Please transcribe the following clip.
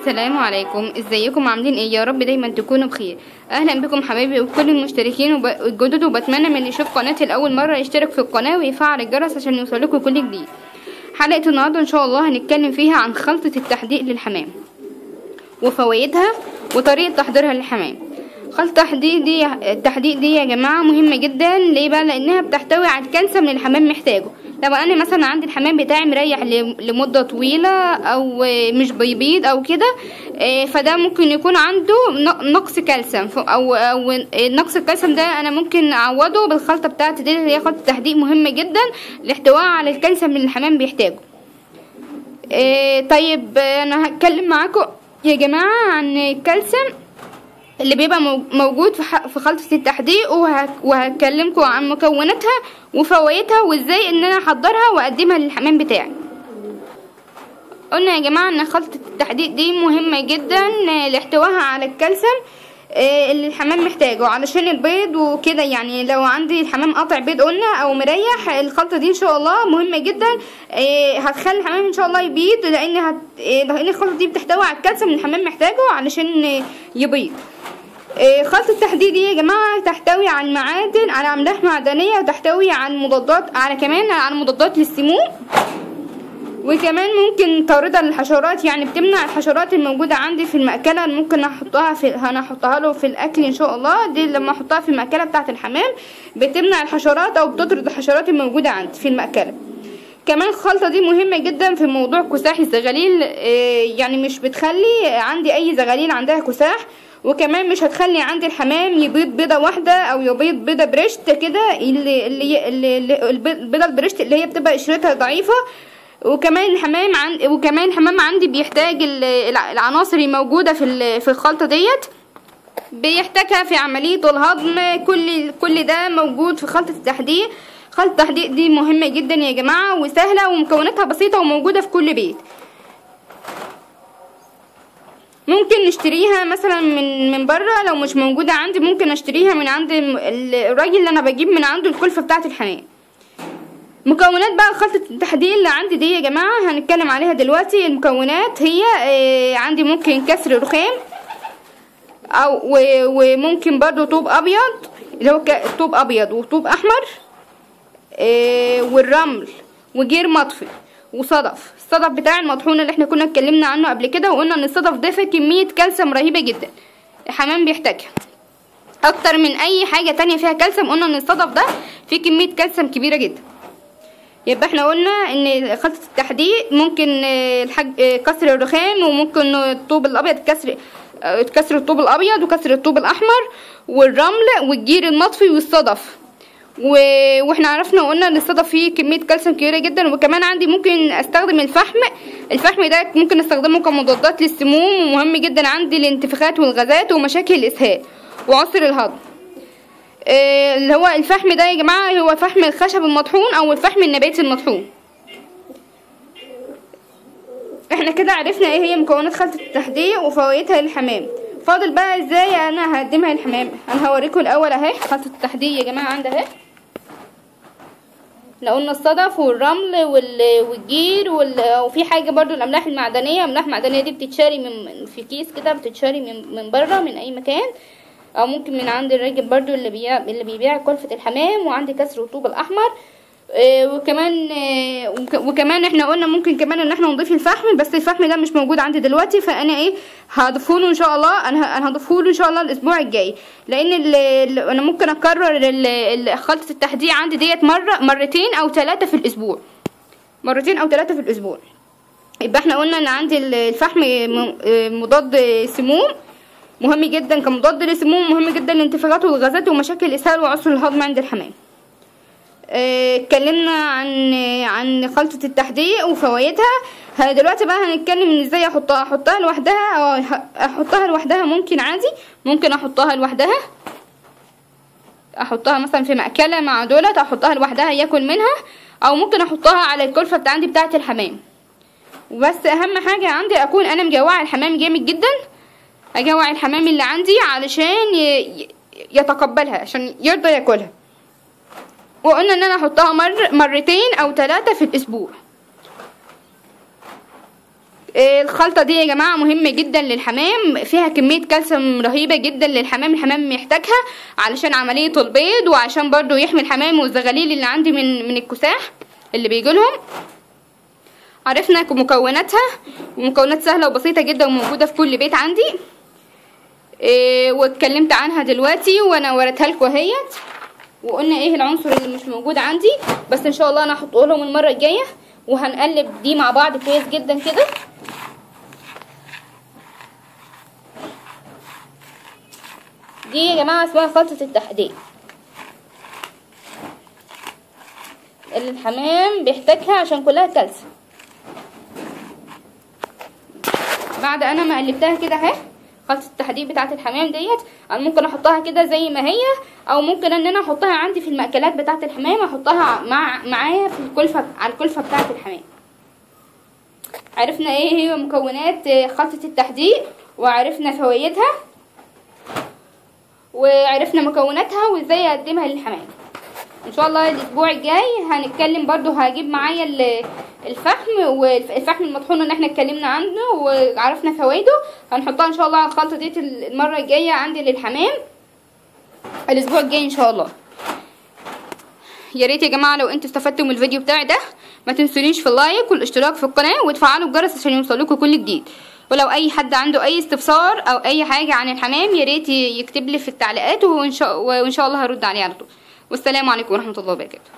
السلام عليكم ازيكم عاملين ايه يا رب دايما تكونوا بخير اهلا بكم حبايبي وكل المشتركين وب- الجدد وبتمنى من اللي يشوف قناتي لاول مره يشترك في القناه ويفعل الجرس عشان يوصلكوا كل جديد حلقه النهارده ان شاء الله هنتكلم فيها عن خلطه التحديق للحمام وفوائدها وطريقه تحضيرها للحمام خلطة التحديق دي التحديق دي يا جماعة مهمة جدا ليه بقى لأنها بتحتوي على الكالسيوم اللي الحمام محتاجه لو أنا مثلا عندي الحمام بتاعي مريح ل- لمدة طويلة أو مش بيبيض أو كده آه، فده ممكن يكون عنده ن- نقص كالسيوم ف- أو أو نقص الكالسيوم ده أنا ممكن أعوضه بالخلطة بتاعتي دي اللي هي خلطة تحديق مهمة جدا لاحتواء على الكالسيوم اللي الحمام بيحتاجه آه، طيب آه، انا هتكلم معاكم يا جماعه عن الكالسيوم اللي بيبقى مو- موجود في ح- في خلطه التحديق وه- وهكلمكم عن مكوناتها وفوائدها وازاي ان انا احضرها واقدمها للحمام بتاعي قلنا يا جماعه ان خلطه التحديق دي مهمه جدا آه، لاحتوائها على الكالسيوم آه، اللي الحمام محتاجه علشان البيض وكده يعني لو عندي الحمام قاطع بيض قلنا او مريح الخلطه دي ان شاء الله مهمه جدا آه، هتخلي الحمام ان شاء الله يبيض لان هت... آه، لان الخلطه دي بتحتوي على الكالسيوم اللي الحمام محتاجه علشان آه، يبيض آه، خلطة التحديد دي يا جماعة تحتوي على معادن على أملاح معدنية وتحتوي على مضادات على كمان على مضادات للسموم وكمان ممكن طاردة للحشرات يعني بتمنع الحشرات الموجودة عندي في المأكلة ممكن احطها في انا احطها له في الاكل ان شاء الله دي لما احطها في المأكلة بتاعة الحمام بتمنع الحشرات او بتطرد الحشرات الموجودة عندي في المأكلة كمان الخلطة دي مهمة جدا في موضوع كساح الزغاليل آه، يعني مش بتخلي عندي اي زغاليل عندها كساح وكمان مش هتخلي عندي الحمام يبيض بيضة واحدة او يبيض بيضة برشت كده اللي اللي اللي اللي- البيضة البرشت اللي هي بتبقى قشرتها ضعيفة وكمان الحمام عن وكمان الحمام عندي بيحتاج ال- الع- العناصر الموجودة في ال- في الخلطة ديت بيحتاجها في عملية الهضم كل كل ده موجود في خلطة التحديق خلطة التحديق دي مهمة جدا يا جماعة وسهلة ومكوناتها بسيطة وموجودة في كل بيت ممكن نشتريها مثلا من من بره لو مش موجودة عندي ممكن اشتريها من عند الم- ال- الراجل اللي انا بجيب من عنده الكلفة بتاعة الحمام مكونات بقى خلطة التحديد اللي عندي دي يا جماعة هنتكلم عليها دلوقتي المكونات هي آه، عندي ممكن كسر رخام او و- وممكن برضو طوب ابيض اللي هو ك- طوب ابيض وطوب احمر آه، والرمل وجير مطفي وصدف الصدف بتاع المطحون اللي احنا كنا اتكلمنا عنه قبل كده وقلنا ان الصدف ده فيه كمية كالسيوم رهيبة جدا الحمام بيحتاجها اكتر من اي حاجة تانية فيها كالسيوم قلنا ان الصدف ده فيه كمية كالسيوم كبيرة جدا يبقى احنا قلنا ان خلطة التحديق ممكن آه، الحج... آه، كسر الرخام وممكن الطوب الابيض كسر آه، كسر الطوب الابيض وكسر الطوب الاحمر والرمل والجير المطفي والصدف و... واحنا عرفنا وقلنا ان الصدف فيه كمية كالسيوم كبيرة جدا وكمان عندي ممكن استخدم الفحم الفحم ده ممكن استخدمه كمضادات للسموم ومهم جدا عندي الانتفاخات والغازات ومشاكل الاسهال وعسر الهضم آه، اللي هو الفحم ده يا جماعة هو فحم الخشب المطحون او الفحم النباتي المطحون احنا كده عرفنا ايه هي مكونات خلطة التحديق وفوائدها للحمام فاضل بقى ازاي انا هقدمها للحمام انا هوريكم الاول اهي خلطة التحديق يا جماعة عندي اهي لو قلنا الصدف والرمل وال- والجير وال... وفي حاجه برضو الاملاح المعدنيه الاملاح المعدنيه دي بتتشاري من في كيس كده بتتشاري من من بره من اي مكان او ممكن من عند الراجل برضو اللي بيبيع اللي بيبيع كلفة الحمام وعندي كسر الطوب الاحمر آه، وكمان آه، وك- وكمان احنا قلنا ممكن كمان ان احنا نضيف الفحم بس الفحم ده مش موجود عندي دلوقتي فانا ايه هضيفه له ان شاء الله انا ه- انا هضيفه له ان شاء الله الاسبوع الجاي لان ال- ال- انا ممكن اكرر ال- ال- خلطه التحديق عندي ديت مره مرتين او ثلاثه في الاسبوع مرتين او ثلاثه في الاسبوع يبقى احنا قلنا ان عندي ال- الفحم م- آه، مضاد سموم مهم جدا كمضاد للسموم مهم جدا للانتفاخات والغازات ومشاكل الاسهال وعسر الهضم عند الحمام آه، اتكلمنا عن عن خلطة التحديق وفوائدها ه- دلوقتي بقى هنتكلم ان ازاي احطها احطها لوحدها او ه- احطها لوحدها ممكن عادي ممكن احطها لوحدها احطها مثلا في مأكلة مع دولت احطها لوحدها ياكل منها او ممكن احطها على الكلفة بتاع عندي بتاعة الحمام وبس اهم حاجة عندي اكون انا مجوعة الحمام جامد جدا اجوع الحمام اللي عندي علشان ي- ي- يتقبلها عشان يرضى ياكلها وقلنا ان انا احطها مر مرتين او ثلاثة في الاسبوع آه، الخلطة دي يا جماعة مهمة جدا للحمام فيها كمية كالسيوم رهيبة جدا للحمام الحمام محتاجها علشان عملية البيض وعشان برضو يحمي الحمام والزغاليل اللي عندي من من الكساح اللي بيجيلهم عرفنا مكوناتها ومكونات سهلة وبسيطة جدا وموجودة في كل بيت عندي إيه واتكلمت عنها دلوقتي وانا وريتها لكم اهيت وقلنا ايه العنصر اللي مش موجود عندي بس ان شاء الله انا هحطه لهم المره الجايه وهنقلب دي مع بعض كويس جدا كده دي يا جماعه اسمها خلطه التحديد اللي الحمام بيحتاجها عشان كلها كالسيوم بعد انا ما قلبتها كده اهي خلطه التحديد بتاعه الحمام ديت انا ممكن احطها كده زي ما هي او ممكن ان انا احطها عندي في المأكلات بتاعه الحمام احطها مع معايا في الكلفه على الكلفه بتاعه الحمام عرفنا ايه هي مكونات خلطه التحديق وعرفنا فوائدها وعرفنا مكوناتها وازاي اقدمها للحمام ان شاء الله الاسبوع الجاي هنتكلم برضو هجيب معايا الفحم والفحم المطحون اللي احنا اتكلمنا عنه وعرفنا فوائده هنحطها ان شاء الله على الخلطه دي المره الجايه عندي للحمام الاسبوع الجاي ان شاء الله يا ريت يا جماعه لو انتوا استفدتوا من الفيديو بتاعي ده ما تنسونيش في اللايك والاشتراك في القناه وتفعلوا الجرس عشان يوصلكوا كل جديد ولو اي حد عنده اي استفسار او اي حاجه عن الحمام يا ريت يكتب لي في التعليقات وان شاء وان شاء الله هرد عليه على طول والسلام عليكم ورحمه الله وبركاته